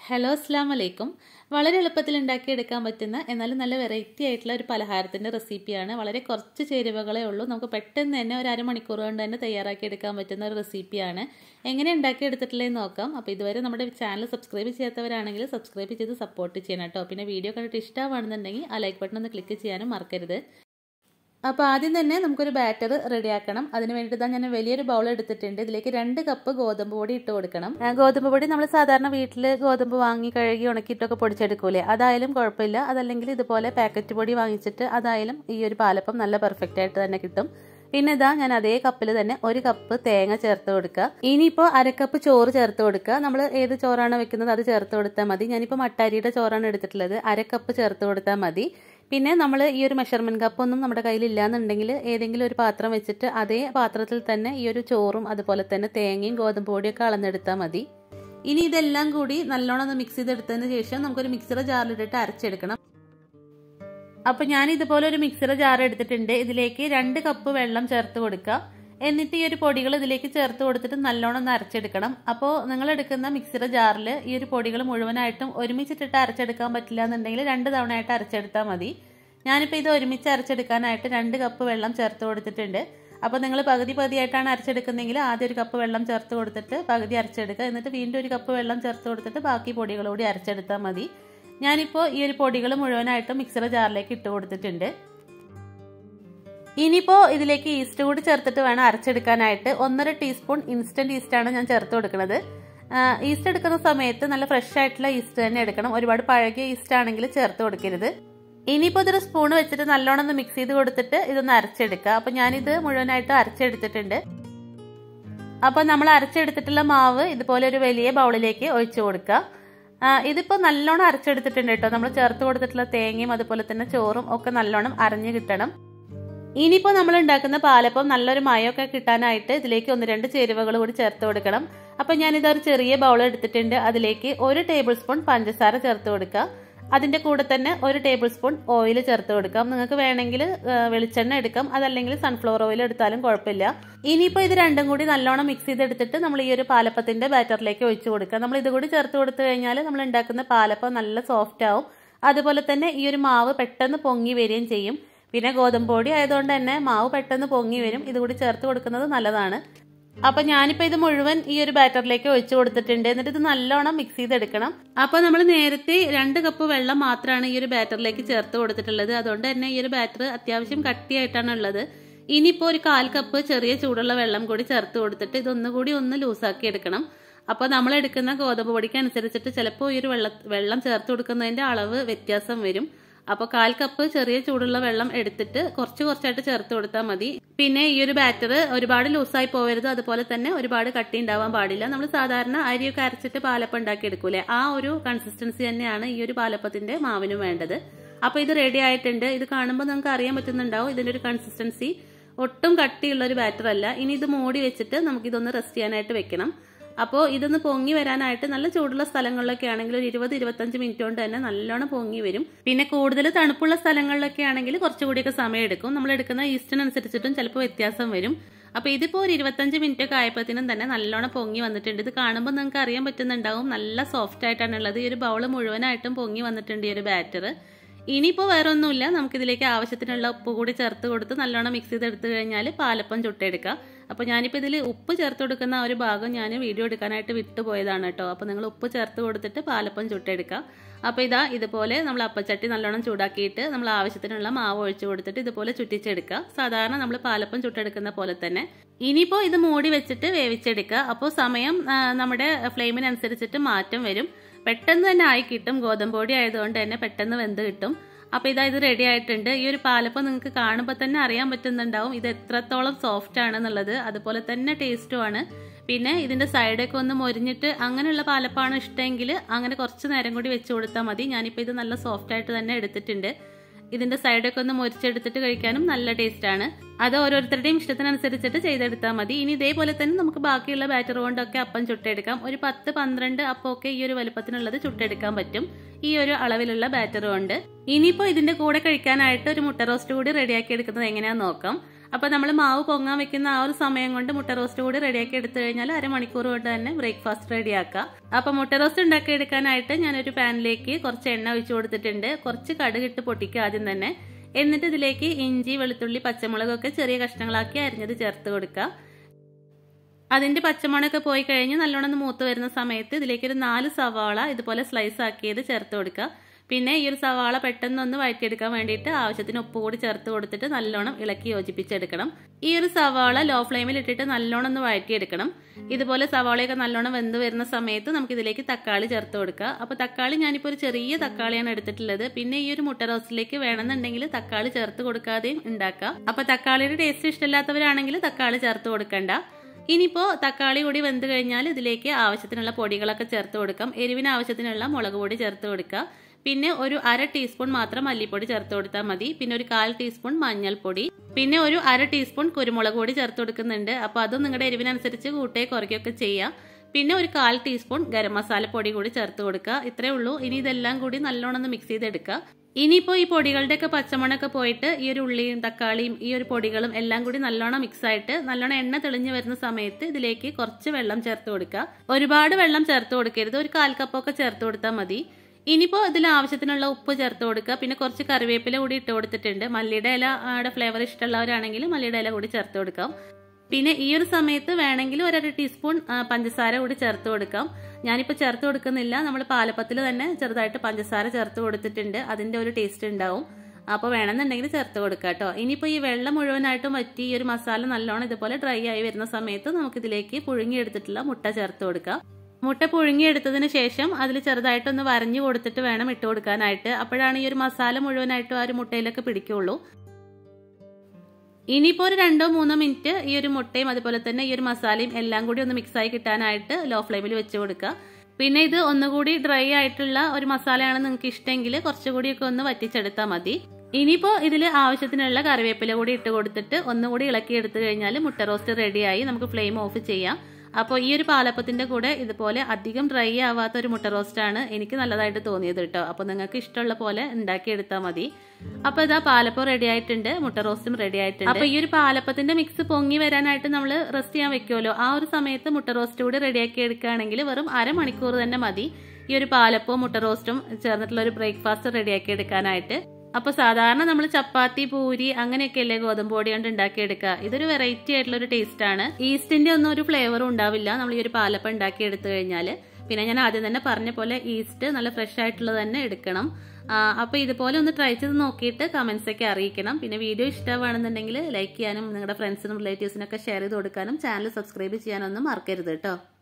hello അസ്സാം വലൈക്കും വളരെ എളുപ്പത്തിൽ ഉണ്ടാക്കിയെടുക്കാൻ പറ്റുന്ന എന്നാലും നല്ല വെറൈറ്റി ആയിട്ടുള്ള ഒരു പലഹാരത്തിൻ്റെ റെസിപ്പിയാണ് വളരെ കുറച്ച് ചേരുവകളേ ഉള്ളൂ നമുക്ക് പെട്ടെന്ന് തന്നെ ഒരു അരമണിക്കൂർ കൊണ്ട് തന്നെ തയ്യാറാക്കി എടുക്കാൻ പറ്റുന്ന ഒരു റെസിപ്പിയാണ് എങ്ങനെ ഉണ്ടാക്കിയെടുത്തിട്ടില്ലെന്ന് നോക്കാം അപ്പോൾ ഇതുവരെ നമ്മുടെ ചാനൽ സബ്സ്ക്രൈബ് ചെയ്യാത്തവരാണെങ്കിൽ സബ്സ്ക്രൈബ് ചെയ്ത് സപ്പോർട്ട് ചെയ്യണം കേട്ടോ പിന്നെ വീഡിയോ കണ്ടിട്ട് ഇഷ്ടമാണെന്നുണ്ടെങ്കിൽ ആ ലൈക്ക് ബട്ടൺ ഒന്ന് ക്ലിക്ക് ചെയ്യാനും മറക്കരുത് അപ്പോൾ ആദ്യം തന്നെ നമുക്കൊരു ബാറ്റർ റെഡിയാക്കണം അതിന് വേണ്ടിയിട്ട് ഞാൻ വലിയൊരു ബൗൾ എടുത്തിട്ടുണ്ട് ഇതിലേക്ക് രണ്ട് കപ്പ് ഗോതമ്പ് പൊടി ഇട്ട് കൊടുക്കണം ഗോതമ്പ് പൊടി നമ്മൾ സാധാരണ വീട്ടിൽ ഗോതമ്പ് വാങ്ങി കഴുകി ഉണക്കിയിട്ടൊക്കെ പൊടിച്ചെടുക്കൂലേ അതായാലും കുഴപ്പമില്ല അതല്ലെങ്കിൽ ഇതുപോലെ പാക്കറ്റ് പൊടി വാങ്ങിച്ചിട്ട് അതായാലും ഈ ഒരു പാലപ്പം നല്ല പെർഫെക്റ്റ് ആയിട്ട് തന്നെ കിട്ടും പിന്നെ ഇതാ ഞാൻ അതേ കപ്പിൽ തന്നെ ഒരു കപ്പ് തേങ്ങ ചേർത്ത് കൊടുക്കുക ഇനിയിപ്പോൾ അരക്കപ്പ് ചോറ് ചേർത്ത് കൊടുക്കുക നമ്മൾ ഏത് ചോറാണ് വെക്കുന്നത് അത് ചേർത്ത് കൊടുത്താൽ മതി ഞാനിപ്പോൾ മട്ടാരിയുടെ ചോറാണ് എടുത്തിട്ടുള്ളത് അരക്കപ്പ് ചേർത്ത് കൊടുത്താൽ മതി പിന്നെ നമ്മൾ ഈ ഒരു മെഷർമെൻറ്റ് കപ്പൊന്നും നമ്മുടെ കയ്യിൽ ഇല്ലാന്നുണ്ടെങ്കിൽ ഏതെങ്കിലും ഒരു പാത്രം വെച്ചിട്ട് അതേ പാത്രത്തിൽ തന്നെ ഈ ഒരു ചോറും അതുപോലെ തന്നെ തേങ്ങയും ഗോതമ്പ് പൊടിയൊക്കെ അളന്നെടുത്താൽ മതി ഇനി ഇതെല്ലാം കൂടി നല്ലോണം ഒന്ന് മിക്സ് ചെയ്തെടുത്തതിന് ശേഷം നമുക്കൊരു മിക്സർ ജാറിലിട്ടിട്ട് അരച്ചെടുക്കണം അപ്പോൾ ഞാൻ ഇതുപോലെ ഒരു മിക്സർ ജാർ എടുത്തിട്ടുണ്ട് ഇതിലേക്ക് രണ്ട് കപ്പ് വെള്ളം ചേർത്ത് കൊടുക്കുക എന്നിട്ട് ഈ ഒരു പൊടികൾ ഇതിലേക്ക് ചേർത്ത് കൊടുത്തിട്ട് നല്ലോണം ഒന്ന് അരച്ചെടുക്കണം അപ്പോൾ നിങ്ങൾ എടുക്കുന്ന മിക്സർ ജാറിൽ ഈ ഒരു പൊടികൾ മുഴുവനായിട്ടും ഒരുമിച്ചിട്ടിട്ട് അരച്ചെടുക്കാൻ പറ്റില്ല എന്നുണ്ടെങ്കിൽ രണ്ട് തവണയായിട്ട് അരച്ചെടുത്താൽ മതി ഞാനിപ്പോൾ ഇത് ഒരുമിച്ച് അരച്ചെടുക്കാനായിട്ട് രണ്ട് കപ്പ് വെള്ളം ചേർത്ത് കൊടുത്തിട്ടുണ്ട് അപ്പോൾ നിങ്ങൾ പകുതി പകുതിയായിട്ടാണ് അരച്ചെടുക്കുന്നതെങ്കിൽ ആദ്യം ഒരു കപ്പ് വെള്ളം ചേർത്ത് കൊടുത്തിട്ട് പകുതി അരച്ചെടുക്കുക എന്നിട്ട് വീണ്ടും ഒരു കപ്പ് വെള്ളം ചേർത്ത് കൊടുത്തിട്ട് ബാക്കി പൊടികളോടി അരച്ചെടുത്താൽ മതി ഞാനിപ്പോൾ ഈ ഒരു പൊടികൾ മുഴുവനായിട്ടും മിക്സർ ജാറിലേക്ക് ഇട്ട് കൊടുത്തിട്ടുണ്ട് ഇനിയിപ്പോൾ ഇതിലേക്ക് ഈസ്റ്റ് കൂടി ചേർത്തിട്ട് വേണം അരച്ചെടുക്കാനായിട്ട് ഒന്നര ടീസ്പൂൺ ഇൻസ്റ്റൻറ്റ് ഈസ്റ്റാണ് ഞാൻ ചേർത്ത് കൊടുക്കുന്നത് ഈസ്റ്റ് എടുക്കുന്ന സമയത്ത് നല്ല ഫ്രഷ് ആയിട്ടുള്ള ഈസ്റ്റ് തന്നെ എടുക്കണം ഒരുപാട് പഴകിയ ഈസ്റ്റ് ആണെങ്കിൽ ചേർത്ത് കൊടുക്കരുത് ഇനിയിപ്പോൾ ഇതൊരു സ്പൂൺ വെച്ചിട്ട് നല്ലോണം ഒന്ന് മിക്സ് ചെയ്ത് കൊടുത്തിട്ട് ഇതൊന്ന് അരച്ചെടുക്കുക അപ്പം ഞാനിത് മുഴുവനായിട്ട് അരച്ചെടുത്തിട്ടുണ്ട് അപ്പോൾ നമ്മൾ അരച്ചെടുത്തിട്ടുള്ള മാവ് ഇതുപോലെ ഒരു വലിയ ബൗളിലേക്ക് ഒഴിച്ചു കൊടുക്കുക ഇതിപ്പോൾ നല്ലോണം അരച്ചെടുത്തിട്ടുണ്ട് കേട്ടോ നമ്മൾ ചേർത്ത് കൊടുത്തിട്ടുള്ള തേങ്ങയും അതുപോലെ തന്നെ ചോറും ഒക്കെ നല്ലോണം അരഞ്ഞു കിട്ടണം ഇനിയിപ്പോൾ നമ്മൾ ഉണ്ടാക്കുന്ന പാലപ്പം നല്ലൊരു മയമൊക്കെ കിട്ടാനായിട്ട് ഇതിലേക്ക് ഒന്ന് രണ്ട് ചേരുവകൾ കൂടി ചേർത്ത് കൊടുക്കണം അപ്പം ഞാനിതൊരു ചെറിയ ബൗൾ എടുത്തിട്ടുണ്ട് അതിലേക്ക് ഒരു ടേബിൾ സ്പൂൺ പഞ്ചസാര ചേർത്ത് കൊടുക്കുക അതിൻ്റെ കൂടെ തന്നെ ഒരു ടേബിൾ സ്പൂൺ ഓയിൽ ചേർത്ത് കൊടുക്കാം നിങ്ങൾക്ക് വേണമെങ്കിൽ വെളിച്ചെണ്ണ എടുക്കാം അതല്ലെങ്കിൽ സൺഫ്ലവർ ഓയിൽ എടുത്താലും കുഴപ്പമില്ല ഇനിയിപ്പോൾ ഇത് രണ്ടും കൂടി നല്ലോണം മിക്സ് ചെയ്തെടുത്തിട്ട് നമ്മൾ ഈ ഒരു പാലപ്പത്തിൻ്റെ ബാറ്ററിലേക്ക് ഒഴിച്ചു കൊടുക്കുക നമ്മൾ ഇത് കൂടി ചേർത്ത് കൊടുത്തു കഴിഞ്ഞാൽ നമ്മൾ ഉണ്ടാക്കുന്ന പാലപ്പം നല്ല സോഫ്റ്റ് ആവും അതുപോലെ തന്നെ ഈ ഒരു മാവ് പെട്ടെന്ന് പൊങ്ങി വരികയും ചെയ്യും പിന്നെ ഗോതമ്പ് പൊടി ആയതുകൊണ്ട് തന്നെ മാവ് പെട്ടെന്ന് പൊങ്ങി വരും ഇതുകൂടി ചേർത്ത് കൊടുക്കുന്നത് നല്ലതാണ് അപ്പൊ ഞാനിപ്പോ ഇത് മുഴുവൻ ഈ ഒരു ബാറ്ററിലേക്ക് ഒഴിച്ചു കൊടുത്തിട്ടുണ്ട് എന്നിട്ട് ഇത് നല്ലോണം മിക്സ് ചെയ്തെടുക്കണം അപ്പൊ നമ്മൾ നേരത്തെ രണ്ട് കപ്പ് വെള്ളം മാത്രമാണ് ഈ ഒരു ബാറ്ററിലേക്ക് ചേർത്ത് കൊടുത്തിട്ടുള്ളത് അതുകൊണ്ട് തന്നെ ഈ ഒരു ബാറ്റർ അത്യാവശ്യം കട്ടിയായിട്ടാണ് ഉള്ളത് ഇനിയിപ്പോൾ ഒരു കാൽ കപ്പ് ചെറിയ ചൂടുള്ള വെള്ളം കൂടി ചേർത്ത് കൊടുത്തിട്ട് ഇതൊന്നുകൂടി ഒന്ന് ലൂസാക്കി എടുക്കണം അപ്പോൾ നമ്മൾ എടുക്കുന്ന ഗോതമ്പ് പൊടിക്ക് അനുസരിച്ചിട്ട് ചിലപ്പോൾ ഈ ഒരു വെള്ളം വെള്ളം ചേർത്ത് കൊടുക്കുന്നതിന്റെ അളവ് വ്യത്യാസം വരും അപ്പോൾ കാൽ കപ്പ് ചെറിയ ചൂടുള്ള വെള്ളം എടുത്തിട്ട് കുറച്ച് കുറച്ചായിട്ട് ചേർത്ത് കൊടുത്താൽ മതി പിന്നെ ഈ ഒരു ബാറ്റർ ഒരുപാട് ലൂസായി പോകരുത് അതുപോലെ തന്നെ ഒരുപാട് കട്ടി ഉണ്ടാവാൻ പാടില്ല നമ്മൾ സാധാരണ അരിയൊക്കെ അരച്ചിട്ട് പാലപ്പം ഉണ്ടാക്കി എടുക്കൂലേ ആ ഒരു കൺസിസ്റ്റൻസി തന്നെയാണ് ഈ ഒരു പാലപ്പത്തിന്റെ മാവിനും വേണ്ടത് അപ്പോൾ ഇത് റെഡി ആയിട്ടുണ്ട് ഇത് കാണുമ്പോൾ നിങ്ങൾക്ക് അറിയാൻ പറ്റുന്നുണ്ടാവും ഇതിന്റെ ഒരു കൺസിസ്റ്റൻസി ഒട്ടും കട്ടിയുള്ള ഒരു ബാറ്റർ അല്ല ഇനി ഇത് മൂടി വെച്ചിട്ട് നമുക്ക് ഇതൊന്ന് റെസ്റ്റ് ചെയ്യാനായിട്ട് വെക്കണം അപ്പോൾ ഇതൊന്ന് പൊങ്ങി വരാനായിട്ട് നല്ല ചൂടുള്ള സ്ഥലങ്ങളിലൊക്കെ ആണെങ്കിൽ ഒരു ഇരുപത് ഇരുപത്തഞ്ച് മിനിറ്റ് കൊണ്ട് തന്നെ നല്ലോണം പൊങ്ങി വരും പിന്നെ കൂടുതൽ തണുപ്പുള്ള സ്ഥലങ്ങളിലൊക്കെ ആണെങ്കിൽ കുറച്ചുകൂടിയൊക്കെ സമയം എടുക്കും നമ്മൾ എടുക്കുന്ന ഈസ്റ്റിനനുസരിച്ചിട്ടും ചിലപ്പോൾ വ്യത്യാസം വരും അപ്പോൾ ഇതിപ്പോൾ ഒരു ഇരുപത്തഞ്ച് മിനിറ്റ് ഒക്കെ ആയപ്പോഴത്തേനും തന്നെ നല്ലോണം പൊങ്ങി വന്നിട്ടുണ്ട് ഇത് കാണുമ്പോൾ നിങ്ങൾക്ക് അറിയാൻ പറ്റുന്നുണ്ടാവും നല്ല സോഫ്റ്റ് ആയിട്ടാണ് ഉള്ളത് ഈ ഒരു ബൗള് മുഴുവനായിട്ടും പൊങ്ങി വന്നിട്ടുണ്ട് ഈ ഒരു ബാറ്റർ ഇനിയിപ്പോൾ വേറെ ഒന്നുമില്ല നമുക്കിതിലേക്ക് ആവശ്യത്തിനുള്ള ഉപ്പ് കൂടി ചേർത്ത് കൊടുത്ത് നല്ലോണം മിക്സ് ചെയ്തെടുത്ത് കഴിഞ്ഞാൽ പാലപ്പം ചുട്ടെടുക്കാം അപ്പോൾ ഞാനിപ്പോൾ ഇതിൽ ഉപ്പ് ചേർത്ത് കൊടുക്കുന്ന ഒരു ഭാഗം ഞാൻ വീഡിയോ എടുക്കാനായിട്ട് വിട്ടുപോയതാണ് കേട്ടോ അപ്പോൾ നിങ്ങൾ ഉപ്പ് ചേർത്ത് കൊടുത്തിട്ട് പാലപ്പം ചുട്ടെടുക്കുക അപ്പോൾ ഇതാ ഇതുപോലെ നമ്മൾ അപ്പച്ചട്ടി നല്ലോണം ചൂടാക്കിയിട്ട് നമ്മൾ ആവശ്യത്തിനുള്ള മാവ് ഒഴിച്ചു കൊടുത്തിട്ട് ഇതുപോലെ ചുറ്റിച്ചെടുക്കുക സാധാരണ നമ്മൾ പാലപ്പം ചുട്ടെടുക്കുന്ന പോലെ തന്നെ ഇനിയിപ്പോൾ ഇത് മൂടി വെച്ചിട്ട് വേവിച്ചെടുക്കുക അപ്പോൾ സമയം നമ്മുടെ ഫ്ലെയിമിനനുസരിച്ചിട്ട് മാറ്റം വരും പെട്ടെന്ന് തന്നെ ആയി കിട്ടും ഗോതമ്പ് പൊടി ആയതുകൊണ്ട് തന്നെ പെട്ടെന്ന് വെന്ത് കിട്ടും അപ്പോൾ ഇതാ ഇത് റെഡി ആയിട്ടുണ്ട് ഈ ഒരു പാലപ്പം നിങ്ങൾക്ക് കാണുമ്പോൾ തന്നെ അറിയാൻ പറ്റുന്നുണ്ടാവും ഇത് എത്രത്തോളം സോഫ്റ്റ് ആണെന്നുള്ളത് അതുപോലെ തന്നെ ടേസ്റ്റുമാണ് പിന്നെ ഇതിന്റെ സൈഡൊക്കെ ഒന്ന് മൊരിഞ്ഞിട്ട് അങ്ങനെയുള്ള പാലപ്പാണ് ഇഷ്ടമെങ്കിൽ അങ്ങനെ കുറച്ച് നേരം കൂടി വെച്ച് കൊടുത്താൽ മതി ഞാനിപ്പോൾ ഇത് നല്ല സോഫ്റ്റ് ആയിട്ട് തന്നെ എടുത്തിട്ടുണ്ട് ഇതിന്റെ സൈഡൊക്കെ ഒന്ന് മൊരിച്ചെടുത്തിട്ട് കഴിക്കാനും നല്ല ടേസ്റ്റ് ആണ് അത് ഓരോരുത്തരുടെയും ഇഷ്ടത്തിനനുസരിച്ചിട്ട് ചെയ്തെടുത്താൽ മതി ഇനി ഇതേപോലെ തന്നെ നമുക്ക് ബാക്കിയുള്ള ബാറ്റർ കൊണ്ടൊക്കെ അപ്പം ചുട്ടെടുക്കാം ഒരു പത്ത് പന്ത്രണ്ട് അപ്പമൊക്കെ ഈ ഒരു വലുപ്പത്തിനുള്ളത് ചുട്ടെടുക്കാൻ പറ്റും ഈ ഒരു അളവിലുള്ള ബാറ്റർ കൊണ്ട് ഇനിയിപ്പോൾ ഇതിന്റെ കൂടെ കഴിക്കാനായിട്ട് ഒരു മുട്ട റോസ്റ്റ് കൂടി റെഡിയാക്കി എടുക്കുന്നത് എങ്ങനെയാന്ന് നോക്കാം അപ്പോൾ നമ്മൾ മാവ് പൊങ്ങാൻ വെക്കുന്ന ആ ഒരു സമയം കൊണ്ട് മുട്ട റോസ്റ്റ് കൂടി റെഡിയാക്കി എടുത്തു കഴിഞ്ഞാൽ അരമണിക്കൂർ കൊണ്ട് തന്നെ ബ്രേക്ക്ഫാസ്റ്റ് റെഡിയാക്കാം അപ്പോൾ മുട്ട റോസ്റ്റ് ഉണ്ടാക്കി എടുക്കാനായിട്ട് ഞാനൊരു പാനിലേക്ക് കുറച്ച് എണ്ണ ഒഴിച്ചു കൊടുത്തിട്ടുണ്ട് കുറച്ച് കടുകിട്ട് പൊട്ടിക്കുക ആദ്യം തന്നെ എന്നിട്ട് ഇതിലേക്ക് ഇഞ്ചി വെളുത്തുള്ളി പച്ചമുളകൊക്കെ ചെറിയ കഷ്ണങ്ങളാക്കി അരിഞ്ഞത് ചേർത്ത് കൊടുക്കുക അതിന്റെ പച്ചമണൊക്കെ പോയി കഴിഞ്ഞ് നല്ലോണം ഒന്ന് മൂത്ത് വരുന്ന സമയത്ത് ഇതിലേക്ക് ഒരു നാല് സവാള ഇതുപോലെ സ്ലൈസ് ആക്കിയത് ചേർത്ത് കൊടുക്കുക പിന്നെ ഈ ഒരു സവാള പെട്ടെന്ന് ഒന്ന് വഴറ്റിയെടുക്കാൻ വേണ്ടിയിട്ട് ആവശ്യത്തിന് ഉപ്പ് കൂടി ചേർത്ത് കൊടുത്തിട്ട് നല്ലോണം ഇളക്കി യോജിപ്പിച്ചെടുക്കണം ഈ ഒരു സവാള ലോ ഫ്ലെയിമിൽ ഇട്ടിട്ട് നല്ലോണം ഒന്ന് വഴറ്റിയെടുക്കണം ഇതുപോലെ സവാളയൊക്കെ നല്ലോണം വെന്ത് വരുന്ന സമയത്ത് നമുക്ക് ഇതിലേക്ക് തക്കാളി ചേർത്ത് കൊടുക്കുക അപ്പോൾ തക്കാളി ഞാനിപ്പോൾ ഒരു ചെറിയ തക്കാളിയാണ് എടുത്തിട്ടുള്ളത് പിന്നെ ഈ ഒരു മുട്ട റോസ്റ്റിലേക്ക് വേണമെന്നുണ്ടെങ്കിൽ തക്കാളി ചേർത്ത് കൊടുക്കാതെയും ഉണ്ടാക്കാം അപ്പോൾ തക്കാളിയുടെ ടേസ്റ്റ് ഇഷ്ടമില്ലാത്തവരാണെങ്കിൽ തക്കാളി ചേർത്ത് കൊടുക്കണ്ട ഇനിയിപ്പോൾ തക്കാളി കൂടി വെന്ത് കഴിഞ്ഞാൽ ഇതിലേക്ക് ആവശ്യത്തിനുള്ള പൊടികളൊക്കെ ചേർത്ത് കൊടുക്കാം എരിവിന് ആവശ്യത്തിനുള്ള മുളക് പൊടി ചേർത്ത് കൊടുക്കുക പിന്നെ ഒരു അര ടീസ്പൂൺ മാത്രം മല്ലിപ്പൊടി ചേർത്ത് കൊടുത്താൽ മതി പിന്നെ ഒരു കാൽ ടീസ്പൂൺ മഞ്ഞൾപ്പൊടി പിന്നെ ഒരു അര ടീസ്പൂൺ കുരുമുളക് പൊടി ചേർത്ത് കൊടുക്കുന്നുണ്ട് അപ്പോൾ അതും നിങ്ങളുടെ എരിവിനനുസരിച്ച് കൂട്ടുകയോ കുറയ്ക്കുകയൊക്കെ ചെയ്യാം പിന്നെ ഒരു കാൽ ടീസ്പൂൺ ഗരം മസാല പൊടി കൂടി ചേർത്ത് കൊടുക്കുക ഇത്രയേ ഉള്ളൂ ഇനി ഇതെല്ലാം കൂടി നല്ലോണം ഒന്ന് മിക്സ് ചെയ്തെടുക്കുക ഇനിയിപ്പോൾ ഈ പൊടികളുടെയൊക്കെ പച്ചമണൊക്കെ പോയിട്ട് ഈ ഒരു ഉള്ളിയും തക്കാളിയും ഈ ഒരു പൊടികളും എല്ലാം കൂടി നല്ലോണം മിക്സ് ആയിട്ട് നല്ലോണം എണ്ണ തെളിഞ്ഞു വരുന്ന സമയത്ത് ഇതിലേക്ക് കുറച്ച് വെള്ളം ചേർത്ത് കൊടുക്കുക ഒരുപാട് വെള്ളം ചേർത്ത് കൊടുക്കരുത് ഒരു കാൽ കപ്പൊക്കെ ചേർത്ത് കൊടുത്താൽ മതി ഇനിയിപ്പോൾ ഇതിൽ ആവശ്യത്തിനുള്ള ഉപ്പ് ചേർത്ത് കൊടുക്കുക പിന്നെ കുറച്ച് കറിവേപ്പില കൂടി ഇട്ട് കൊടുത്തിട്ടുണ്ട് മല്ലിയുടെ ഇല ഫ്ലേവർ ഇഷ്ടമുള്ളവരാണെങ്കിൽ മല്ലിയുടെ ഇല കൂടി ചേർത്ത് കൊടുക്കാം പിന്നെ ഈ ഒരു സമയത്ത് വേണമെങ്കിൽ ഒരര ടീസ്പൂൺ പഞ്ചസാര കൂടി ചേർത്ത് കൊടുക്കാം ഞാനിപ്പോൾ ചേർത്ത് കൊടുക്കുന്നില്ല നമ്മൾ പാലപ്പത്തിൽ തന്നെ ചെറുതായിട്ട് പഞ്ചസാര ചേർത്ത് കൊടുത്തിട്ടുണ്ട് അതിൻ്റെ ഒരു ടേസ്റ്റ് ഉണ്ടാവും അപ്പോൾ വേണമെന്നുണ്ടെങ്കിൽ ചേർത്ത് കൊടുക്കുക കേട്ടോ ഇനിയിപ്പോൾ ഈ വെള്ളം മുഴുവനായിട്ടും വറ്റി ഈ ഒരു മസാല നല്ലോണം ഇതുപോലെ ഡ്രൈ ആയി വരുന്ന സമയത്ത് നമുക്കിതിലേക്ക് പുഴുങ്ങിയെടുത്തിട്ടുള്ള മുട്ട ചേർത്ത് കൊടുക്കാം മുട്ട പുഴുങ്ങിയെടുത്തതിന് ശേഷം അതിൽ ചെറുതായിട്ടൊന്ന് വരഞ്ഞു കൊടുത്തിട്ട് വേണം ഇട്ട് കൊടുക്കാനായിട്ട് അപ്പോഴാണ് ഈ ഒരു മസാല മുഴുവനായിട്ടും ആ ഒരു മുട്ടയിലൊക്കെ പിടിക്കുള്ളൂ ഇനിയിപ്പോൾ ഒരു രണ്ടോ മൂന്നോ മിനിറ്റ് ഈ ഒരു മുട്ടയും അതുപോലെ തന്നെ ഈ ഒരു മസാലയും എല്ലാം കൂടി ഒന്ന് മിക്സായി കിട്ടാനായിട്ട് ലോ ഫ്ലെയിമിൽ വെച്ച് കൊടുക്കുക പിന്നെ ഇത് ഒന്നുകൂടി ഡ്രൈ ആയിട്ടുള്ള ഒരു മസാലയാണ് നിങ്ങൾക്ക് ഇഷ്ടമെങ്കിൽ കുറച്ചുകൂടിയൊക്കെ ഒന്ന് വറ്റിച്ചെടുത്താൽ മതി ഇനിയിപ്പോൾ ഇതിൽ ആവശ്യത്തിനുള്ള കറിവേപ്പില കൂടി ഇട്ട് കൊടുത്തിട്ട് ഒന്നുകൂടി ഇളക്കി എടുത്തു കഴിഞ്ഞാൽ മുട്ട റോസ്റ്റ് റെഡിയായി നമുക്ക് ഫ്ലെയിം ഓഫ് ചെയ്യാം അപ്പോൾ ഈ ഒരു പാലപ്പത്തിന്റെ കൂടെ ഇതുപോലെ അധികം ഡ്രൈ ആവാത്ത ഒരു മുട്ട റോസ്റ്റാണ് എനിക്ക് നല്ലതായിട്ട് തോന്നിയത് കേട്ടോ അപ്പോൾ നിങ്ങൾക്ക് ഇഷ്ടമുള്ള പോലെ ഉണ്ടാക്കിയെടുത്താൽ മതി അപ്പോൾ ഇതാ പാലപ്പം റെഡി ആയിട്ടുണ്ട് മുട്ട റോസ്റ്റും റെഡി ആയിട്ടുണ്ട് അപ്പോൾ ഈ ഒരു പാലപ്പത്തിന്റെ മിക്സ് പൊങ്ങി വരാനായിട്ട് നമ്മൾ റെസ്റ്റ് ചെയ്യാൻ വെക്കുമല്ലോ ആ ഒരു സമയത്ത് മുട്ട റോസ്റ്റ് കൂടി റെഡിയാക്കി എടുക്കുകയാണെങ്കിൽ വെറും അരമണിക്കൂർ തന്നെ മതി ഈ ഒരു പാലപ്പവും മുട്ട റോസ്റ്റും ചേർന്നിട്ടുള്ള ഒരു ബ്രേക്ക്ഫാസ്റ്റ് റെഡിയാക്കി എടുക്കാനായിട്ട് അപ്പൊ സാധാരണ നമ്മൾ ചപ്പാത്തി പൂരി അങ്ങനെയൊക്കെ അല്ലേ ഗോതമ്പ് പൊടി കൊണ്ട് ഉണ്ടാക്കിയെടുക്കുക ഇതൊരു വെറൈറ്റി ആയിട്ടുള്ള ഒരു ടേസ്റ്റ് ആണ് ഈസ്റ്റിന്റെ ഒന്നും ഒരു ഫ്ലേവറും ഉണ്ടാവില്ല നമ്മൾ ഈ ഒരു പാലപ്പം ഉണ്ടാക്കി എടുത്തു കഴിഞ്ഞാൽ പിന്നെ ഞാൻ ആദ്യം തന്നെ പറഞ്ഞ പോലെ ഈസ്റ്റ് നല്ല ഫ്രഷ് ആയിട്ടുള്ളത് തന്നെ എടുക്കണം അപ്പോൾ ഇതുപോലെ ഒന്ന് ട്രൈ ചെയ്ത് നോക്കിയിട്ട് കമന്റ്സ് ഒക്കെ അറിയിക്കണം പിന്നെ വീഡിയോ ഇഷ്ടമാണെന്നുണ്ടെങ്കിൽ ലൈക്ക് ചെയ്യാനും നിങ്ങളുടെ ഫ്രണ്ട്സിനും റിലേറ്റീവ്സിനൊക്കെ ഷെയർ ചെയ്ത് കൊടുക്കാനും ചാനൽ സബ്സ്ക്രൈബ് ചെയ്യാനൊന്നും മറക്കരുത് കേട്ടോ